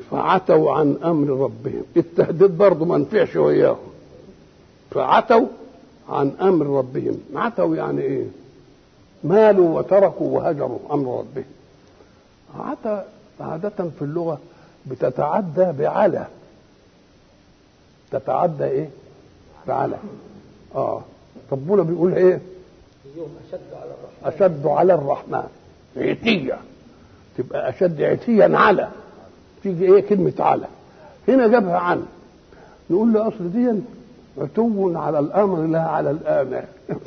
فعتوا عن امر ربهم التهديد برضه ما نفعش وياهم فعتوا عن امر ربهم عتوا يعني ايه مالوا وتركوا وهجروا امر ربهم عتا عادة في اللغة بتتعدى بعلى تتعدى ايه بعلى اه ربنا بيقول ايه اشد على الرحمن اشد على الرحمن عتية تبقى اشد عتيا على تيجي ايه كلمة على هنا جابها عن نقول له اصل دي عتو على الامر لا على الامر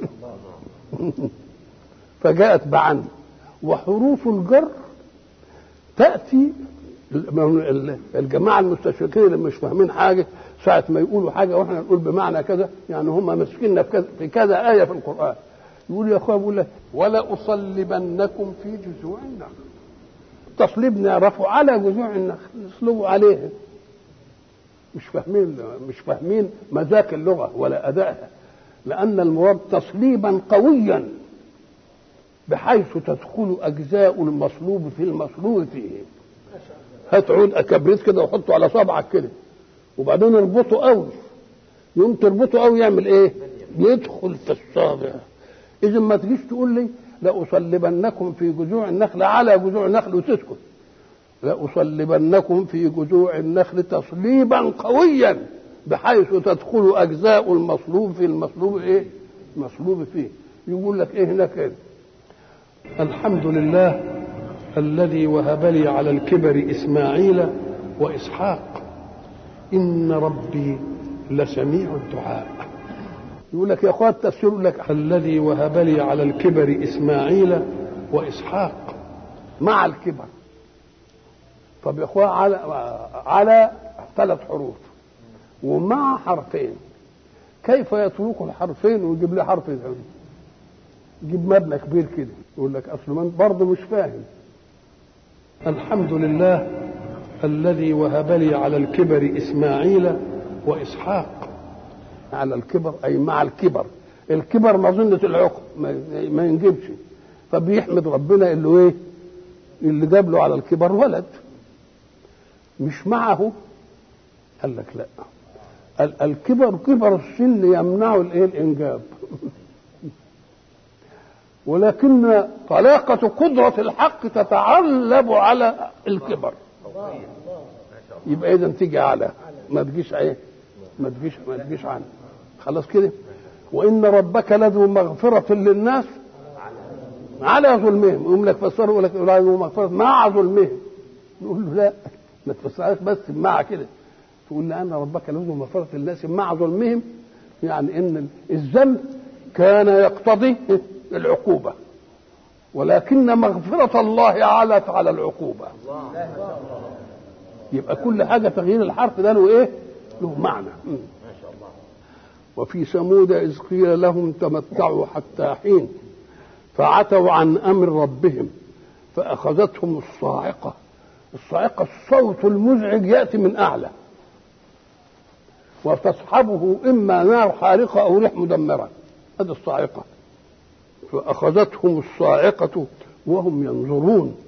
فجاءت بعن وحروف الجر تاتي الجماعه المستشرقين اللي مش فاهمين حاجه ساعه ما يقولوا حاجه واحنا نقول بمعنى كذا يعني هم ماسكيننا في كذا في كذا ايه في القران يقول يا اخويا بيقول لك ولا اصلبنكم في جذوع النخل تصليب نعرفه على جذوع النخل نصلبوا عليه مش فاهمين مش فاهمين مذاك اللغه ولا ادائها لان المراد تصليبا قويا بحيث تدخل اجزاء المصلوب في المصلوب فيه هات عود كبريت كده وحطه على صبعك كده وبعدين اربطه قوي يوم تربطه قوي يعمل ايه يدخل في الصابع اذا ما تجيش تقول لي لاصلبنكم في جذوع النخل على جذوع النخل وتسكت لاصلبنكم في جذوع النخل تصليبا قويا بحيث تدخل اجزاء المصلوب في المصلوب ايه مصلوب فيه يقول لك ايه هناك إيه؟ الحمد لله الذي وهب لي على الكبر اسماعيل واسحاق ان ربي لسميع الدعاء يقول لك يا اخوات تفسير لك الذي وهب لي على الكبر اسماعيل واسحاق مع الكبر طب يا اخويا على على ثلاث حروف ومع حرفين كيف يترك الحرفين ويجيب لي حرف ثاني يجيب مبنى كبير كده يقول لك اصل من برضه مش فاهم الحمد لله الذي وهب لي على الكبر اسماعيل واسحاق على الكبر اي مع الكبر الكبر مظنة العقم ما ينجبش فبيحمد ربنا اللي ايه اللي جاب له على الكبر ولد مش معه قال لك لا الكبر كبر السن يمنع الايه الانجاب ولكن طلاقة قدرة الحق تتعلب على الكبر يبقى إذا تيجي على ما تجيش إيه ما تجيش ما تجيش عنه خلاص كده وإن ربك لذو مغفرة للناس على ظلمهم يقوم لك فسره يقول لك ذو مغفرة مع ظلمهم نقول له لا ما تفسرهاش بس مع كده تقول لأن ربك لذو مغفرة للناس مع ظلمهم يعني إن الذنب كان يقتضي العقوبة ولكن مغفرة الله علت على العقوبة يبقى كل حاجة تغيير الحرف ده له ايه له معنى ما شاء الله وفي ثمود إذ قيل لهم تمتعوا حتى حين فعتوا عن أمر ربهم فأخذتهم الصاعقة الصاعقة الصوت المزعج يأتي من أعلى وتصحبه إما نار حارقة أو ريح مدمرة هذه الصاعقة فأخذتهم الصاعقة وهم ينظرون